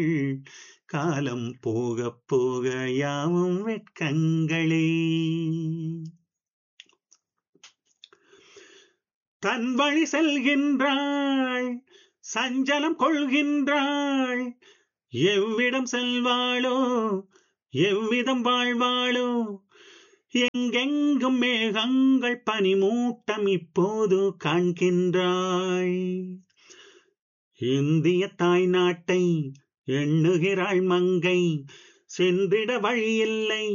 காலம் போகப் போக யாவும் வெட்கங்களே தன் வழி செல்கின்றாள் சஞ்சலம் கொள்கின்றாள் எவ்விடம் செல்வாளோ எவ்விதம் வாழ்வாளோ எங்கெங்கும் மேகங்கள் பனிமூட்டம் இப்போது காண்கின்றாள் இந்திய தாய் நாட்டை எண்ணுகிறாள் மங்கை சென்றிட வழியில்லை